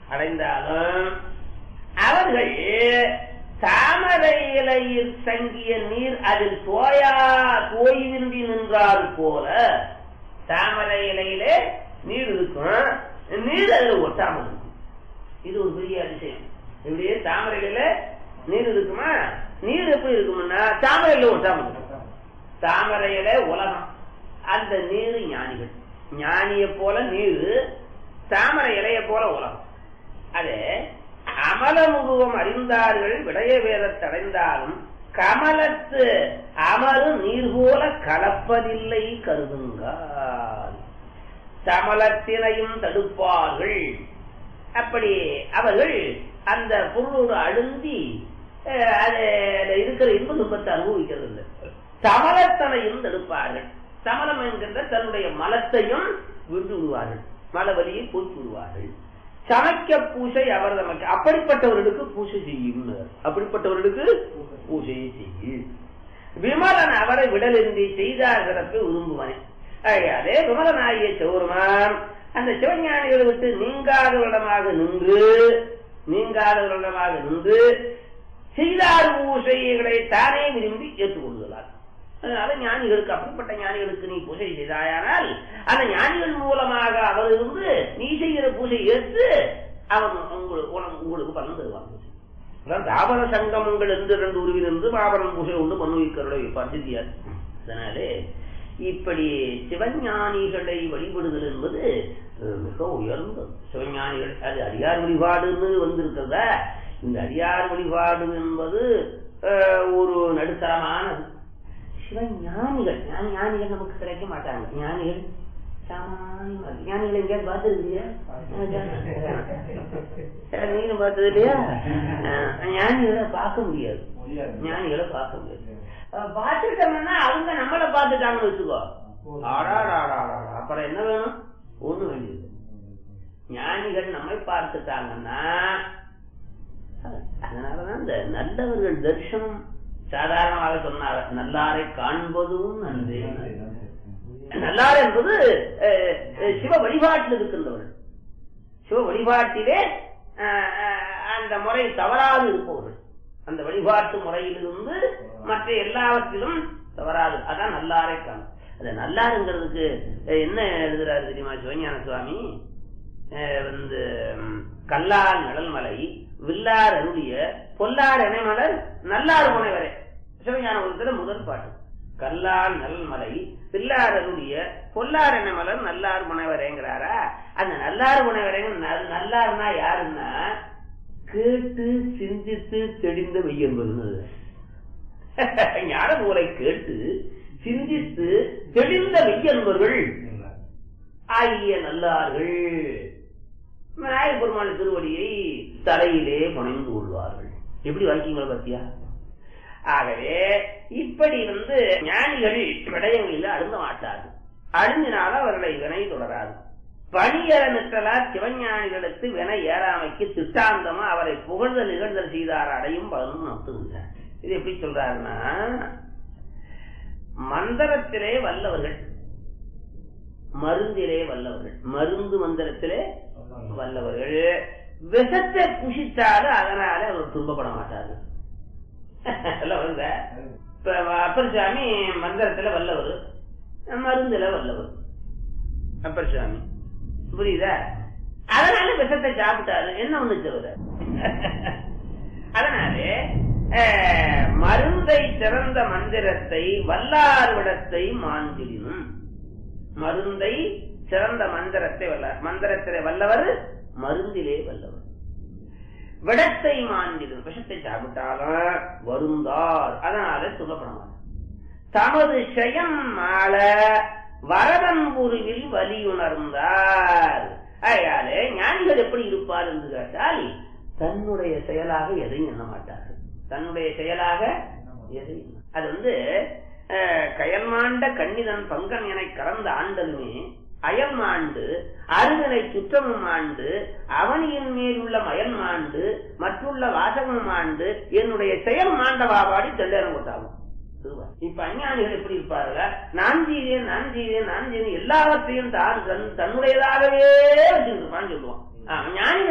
அடைந்தாலும் அவர்கள் தாமரை இலையில் தங்கிய நீர் அதில் தோயா தோய்வின்றி நின்றால் போல தாமரை இலையிலே நீர் இருக்கும் நீர் அதில் ஒட்டாமல் இருக்கும் இது ஒரு பெரிய அதிசயம் இப்படியே தாமரையில நீர் இருக்குமா நீர் எப்படி இருக்கும்னா தாமரையில ஒட்டாமல் இருக்கும் தாமரையில உலகம் அந்த நீர் ஞானிகள் ஞானிய போல நீர் தாமரை இலைய போல உலகம் அது அமலமுருவம் அறிந்தார்கள் விடய வேதத்தடைந்தாலும் கமலத்து அமரு நீர் போல கலப்பதில்லை கருதுங்கால் சமலத்தினையும் தடுப்பார்கள் அப்படி அவர்கள் அந்த பொருளோடு அழுந்தி அஹ், அதுல இருக்கிற இன்ப துன்பத்தை அனுபவிக்கிறது இல்லை சமலத்தனையும் தடுப்பார்கள் சமலம் என்கின்ற தன்னுடைய மலத்தையும் விட்டு விடுவார்கள் மலவலியை போக்கி விடுவார்கள் சமைக்க பூசை அவர் நமக்கு அப்படிப்பட்டவர்களுக்கு பூசை செய்யும் அப்படிப்பட்டவர்களுக்கு பூசையை செய்யும் விமலன் அவரை விடலின்றி செய்தார் சிறப்பை விரும்புவனே ஆகையாலே விமலனாகிய சிவருமான் அந்த சிவஞானிகளை விட்டு நீங்காதவரிடமாக நின்று நீங்காதவரிடமாக நின்று செய்தார் பூசைகளை தானே விரும்பி ஏற்றுக்கொள்கிறார் அதனால ஞானிகளுக்கு அப்படிப்பட்ட ஞானிகளுக்கு நீ பூஜை செய்தாயானால் அந்த ஞானிகள் மூலமாக அவர் இருந்து நீ செய்கிற பூஜை ஏற்று அவன் உங்களுக்கு உனக்கு- உங்களுக்கு பலன் தருவான் அதான் தாபர சங்கமங்கள் என்று ரெண்டு உருவில் இருந்து மாபரம் பூஜை உண்டு மனுவிக்கருடைய பரிசித்தியார் அதனாலே இப்படி சிவஞானிகளை வழிபடுதல் என்பது அஹ், மிக உயர்ந்தது சிவஞானிகள் அது அடியார் வழிபாடுன்னு வந்திருக்கிறதா இந்த அடியார் வழிபாடு என்பது அஹ், ஒரு நடுத்தரமானது சிவஞானிகள் ஞானி ஞானிகள் நமக்கு கிடைக்க மாட்டாங்க ஞானிகள் சாமானியமா ஞானிகளை எங்கேயாவது பார்த்துருக்கீங்க நீங்களும் பார்த்தது இல்லையா அஹ், ஞானிகளை பார்க்க முடியாது ஞானிகளை பார்க்க முடியாது அஹ், பார்த்துட்டோம்னா அவங்க நம்மளை பார்த்துட்டாங்கன்னு வச்சுக்கோ ஆடாடாடாடா அப்புறம் என்ன வேணும் ஒண்ணு வேண்டியது ஞானிகள் நம்மை பார்த்துட்டாங்கன்னா அதனாலதான் இந்த நல்லவர்கள் தரிசனம் சாதாரணமாக சொன்னார் நல்லாரை காண்பதும் நன்றே நல்லார் என்பது அஹ், அஹ், சிவ வழிபாட்டில் இருக்கின்றவர்கள் சிவ வழிபாட்டிலே அஹ், அஹ், அந்த முறை தவறாது இருப்பவர்கள் அந்த வழிபாட்டு முறையிலிருந்து மற்ற எல்லாவற்றிலும் தவறாது அதான் நல்லாரை காணும் அந்த நல்லாருங்கிறதுக்கு அஹ், என்ன எழுதுறாரு தெரியுமா சிவஞான சுவாமி அஹ், வந்து ம், கல்லார் நிழல்மலை வில்லார் அருளிய பொல்லார் இணைமலர் நல்லார் முனைவரே சிவஞான ஒருத்தர முதல் பாட்டு கல்லார் நல்மலை பில்லார் அருளிய பொல்லார் இணைமலர் நல்லார் முனைவரேங்கிறாரா அந்த நல்லார் முனைவரேங்க நல்- நல்லார்னா யாருன்னா கேட்டு சிந்தித்து தெளிந்த மெய்யன்பது ஞான நூலை கேட்டு சிந்தித்து தெளிந்த மெய்யன்பர்கள் ஆகிய நல்லார்கள் விநாயக பெருமாள் திருவடியை தலையிலே புனைந்து கொள்வார்கள் எப்படி வாக்கியங்களை பத்தியா ஆகவே இப்படி வந்து ஞானிகள் விடயங்களில் அழுந்த மாட்டார்கள் அழுந்தினால் அவர்களை வினை தொடராது பணியற நிற்றலார் சிவஞானிகளுக்கு வினை ஏறாமைக்கு திட்டாந்தமா அவரை புகழ்தல் நிகழ்தல் செய்தார் அடையும் பலனும் நடத்துகின்றார் இது எப்படி சொல்றாருன்னா மந்திரத்திலே வல்லவர்கள் மருந்திலே வல்லவர்கள் மருந்து மந்திரத்திலே வல்லவர்கள் விஷத்தை புஷித்தாலும் அதனால அவர் துன்பப்பட மாட்டார்கள் இல்ல வருங்க இப்ப அப்பர் சாமி மந்திரத்துல வல்லவர் மருந்துல வல்லவர் அப்பர் சாமி புரியுதா அதனால விஷத்தை சாப்பிட்டாரு என்ன ஒண்ணு தவிர அதனாலே அஹ், மருந்தை சிறந்த மந்திரத்தை வல்லார் விடத்தை மாந்திரினும் மருந்தை சிறந்த மந்திரத்தை வல்லார் மந்திரத்திலே வல்லவர் மருந்திலே வல்லவர் விடத்தை மாந்திடும் விஷத்தை சாப்பிட்டாலும் வருந்தார் அதனால சுகப்பட மாட்டார் தமது செயம் மாள வரதன்புருவில் வலியுணர்ந்தார் ஆகையாலே ஞானிகள் எப்படி இருப்பார் என்று கேட்டால் தன்னுடைய செயலாக எதையும் எண்ண மாட்டார்கள் தன்னுடைய செயலாக எதையும் எண்ண- அது வந்து அஹ், கயல்மாண்ட கண்ணிதன் பங்கன் என கலந்த ஆண்டலுமே அயல் மாண்டு அருகனை சுற்றமும் ஆண்டு அவனியின் மேல் உள்ள மயல் மாண்டு மற்றுள்ள வாசகம் மாண்டு என்னுடைய செயல் மாண்டவாபாடி தெள்ளேரம் கொட்டாகும் திருவள்ளுவர். இப்ப அஞ்ஞானிகள் எப்படி இருப்பார்கள் நான் செய்தேன் நான் செய்தேன் நான் செய்தேன் எல்லாவற்றையும் தான் தன் தன்னுடையதாகவே வச்சிருப்பான்னு சொல்லுவான் ஆ, ஞானிகள்